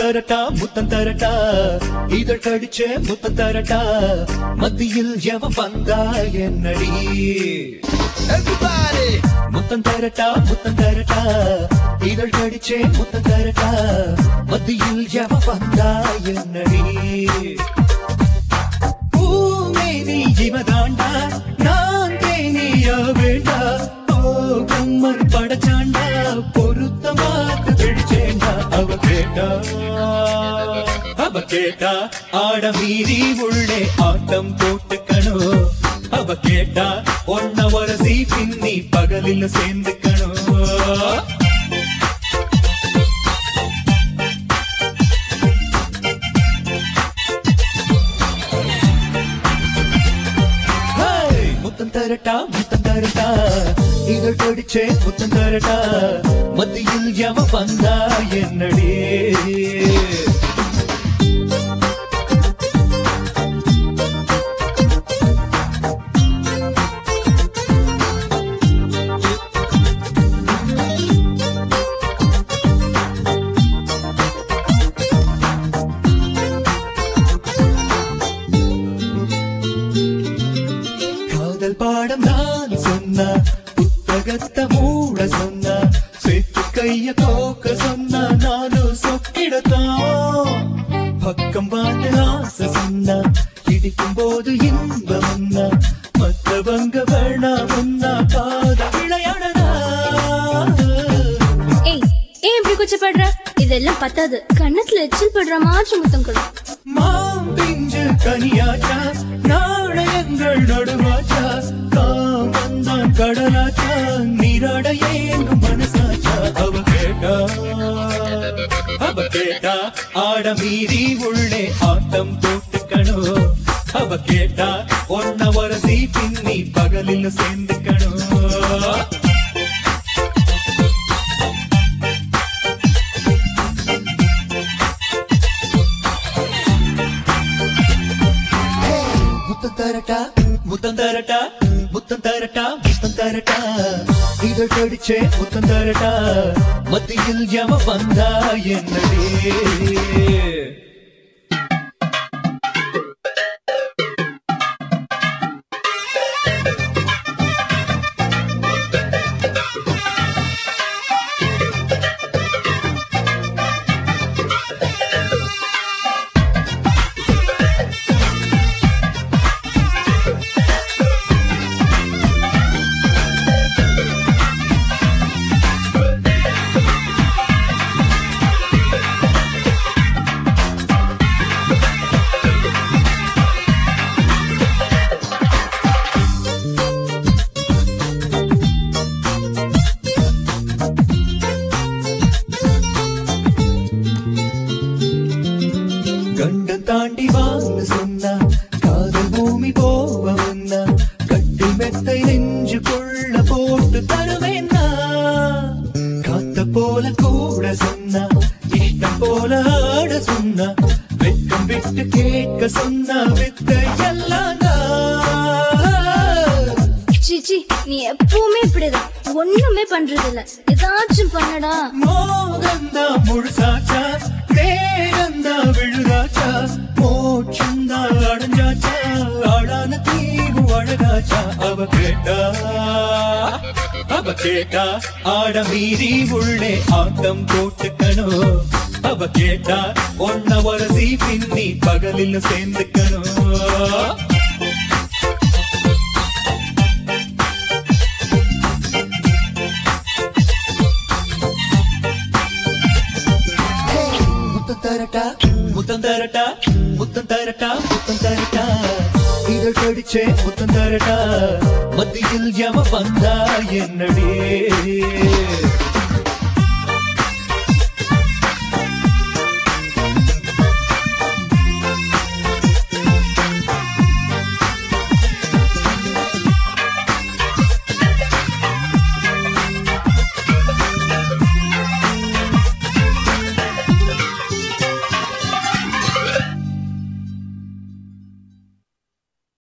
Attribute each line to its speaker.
Speaker 1: தரட்டா முத்தம் தரட்டா இதழ் கடிச்சே முத்தம் தரட்டா மத்தியில் எவன் வந்தா என்னடி
Speaker 2: Everybody!
Speaker 1: முத்தம் தரட்டா முத்தம் தரட்டா இதழ் கடிச்சே முத்தம் தரட்டா மத்தியில் எவன் வந்தா என்னடி பூமேனி இவதாண்டா நான் தேனியா வேண்டா ஓ கம்மன் படச்சாண்டா பொருத்தமாக பிடிச்சேண்டா அவ கேட்டா அவ கேட்டா ஆட மீறி உள்ளே ஆட்டம் போட்டுக்கணும் அவ கேட்டா ஒன்ன வரசி பின்னி பகலில் சேர்ந்துக்கணும் ஹேய்! முத்தம் தரட்டா முத்தம் தரட்டா இதழ் கடிச்சே முத்தம் தரட்டா மத்தியில் எவ வந்தா என்னடி காதல் பாடம் நான் சொன்ன புத்தகத்தை மூட சொன்ன சேர்த்து கைய கோக்க சொன்ன நானும் சொக்கிடத்தான் பக்கம் பார்த்து ஆசை சொன்ன இடிக்கும் போது இன்பம் வந்தா மத்தவங்க வேணா முன்னா காத விளையாடனா
Speaker 3: ஏய் ஏன் இப்படி கூச்சப்படுற இதெல்லாம் பத்தாது கண்ணத்துல எச்சில் படுற மாதிரி முத்தம் கொடு
Speaker 1: மாம்பிஞ்சு கனியாச்சா நாணயங்கள் நடுவாச்சா காமந்தான் கடலாச்சா நீராட ஏங்கும் மனசாச்சா அவ கேட்டா அவ கேட்டா ஆட மீறி உள்ளே ஆட்டம் போட்டுக்கணும் அவ கேட்டா ஒன்ன வரசி பின்னி பகலில் சேர்ந்துக்கணும் முத்தம் தரட்டா முத்தம் தரட்டா முத்தம் தரட்டா முத்தம் தரட்டா இதழ் கடிச்சே முத்தம் தரட்டா மத்தியில் எவ வந்தா என்னடே கண்டம் தாண்டி வான்னு சொன்னா காதல் பூமி போவன்னா கட்டி மெத்தை நெஞ்சுக்குள்ள போட்டு தருவேன்னா காத்த போல கூட சொன்னா இஷ்டம் போல ஆட சொன்னா வெட்கம் விட்டு கேட்க சொன்னா வித்த எல்லாம்
Speaker 3: சீச்சி நீ எப்பவுமே இப்படிதான் ஒண்ணுமே பண்றது இல்ல ஏதாச்சும் பண்ணடா
Speaker 1: மோகந்தா முழுசாச்சா வேகந்தா விழுதாச்சா மோட்சந்தா அடைஞ்சாச்சா ஆளான தீவு அழகாச்சா அவ கேட்டா அவ கேட்டா ஆட மீறி உள்ளே ஆட்டம் போட்டுக்கணும் அவ கேட்டா ஒன்ன வரசி பின்னி பகலில் சேர்ந்துக்கணும் முத்தம் தரட்டா முத்தம் தரட்டா முத்தம் தரட்டா முத்தம் தரட்டா இதழ் கடிச்சே முத்தம் தரட்டா மத்தியில் எவ வந்தா என்னடே